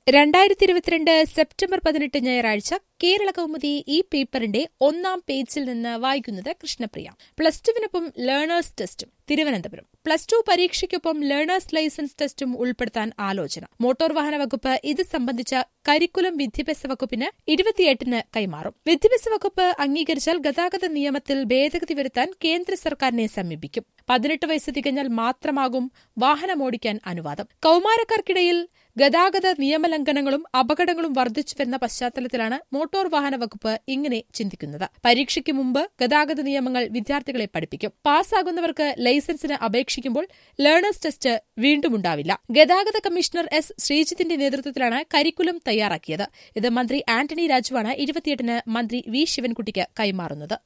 രണ്ടായിരത്തി ഇരുപത്തിരണ്ട് സെപ്റ്റംബർ പതിനെട്ട് ഞായറാഴ്ച കേരള കൗമുദി ഈ പേപ്പറിന്റെ ഒന്നാം പേജിൽ നിന്ന് വായിക്കുന്നത് കൃഷ്ണപ്രിയ പ്ലസ് ടുവിനൊപ്പം ലേണേഴ്സ് ടെസ്റ്റും തിരുവനന്തപുരം പ്ലസ് ടു പരീക്ഷയ്ക്കൊപ്പം ലേണേഴ്സ് ലൈസൻസ് ടെസ്റ്റും ഉൾപ്പെടുത്താൻ ആലോചന മോട്ടോർ വാഹന വകുപ്പ് ഇത് സംബന്ധിച്ച കരിക്കുലം വിദ്യാഭ്യാസ വകുപ്പിന് ഇരുപത്തിയെട്ടിന് കൈമാറും വിദ്യാഭ്യാസ വകുപ്പ് അംഗീകരിച്ചാൽ ഗതാഗത നിയമത്തിൽ ഭേദഗതി വരുത്താൻ കേന്ദ്ര സർക്കാരിനെ സമീപിക്കും പതിനെട്ട് വയസ്സ് തികഞ്ഞാൽ മാത്രമാകും വാഹനമോടിക്കാൻ അനുവാദം കൌമാരക്കാർക്കിടയിൽ ഗതാഗത നിയമലംഘനങ്ങളും അപകടങ്ങളും വർദ്ധിച്ചുവരുന്ന പശ്ചാത്തലത്തിലാണ് മോട്ടോർ വാഹന വകുപ്പ് ഇങ്ങനെ ചിന്തിക്കുന്നത് പരീക്ഷയ്ക്ക് മുമ്പ് ഗതാഗത നിയമങ്ങൾ വിദ്യാർത്ഥികളെ പഠിപ്പിക്കും പാസ്സാകുന്നവർക്ക് ലൈസൻസിന് അപേക്ഷിക്കുമ്പോൾ ലേണേഴ്സ് ടെസ്റ്റ് വീണ്ടും ഉണ്ടാവില്ല ഗതാഗത കമ്മീഷണർ എസ് ശ്രീജിത്തിന്റെ നേതൃത്വത്തിലാണ് കരിക്കുലം തയ്യാറാക്കിയത് ഇത് മന്ത്രി ആന്റണി രാജുവാണ് ഇരുപത്തിയെട്ടിന് മന്ത്രി വി ശിവൻകുട്ടിക്ക് കൈമാറുന്നത്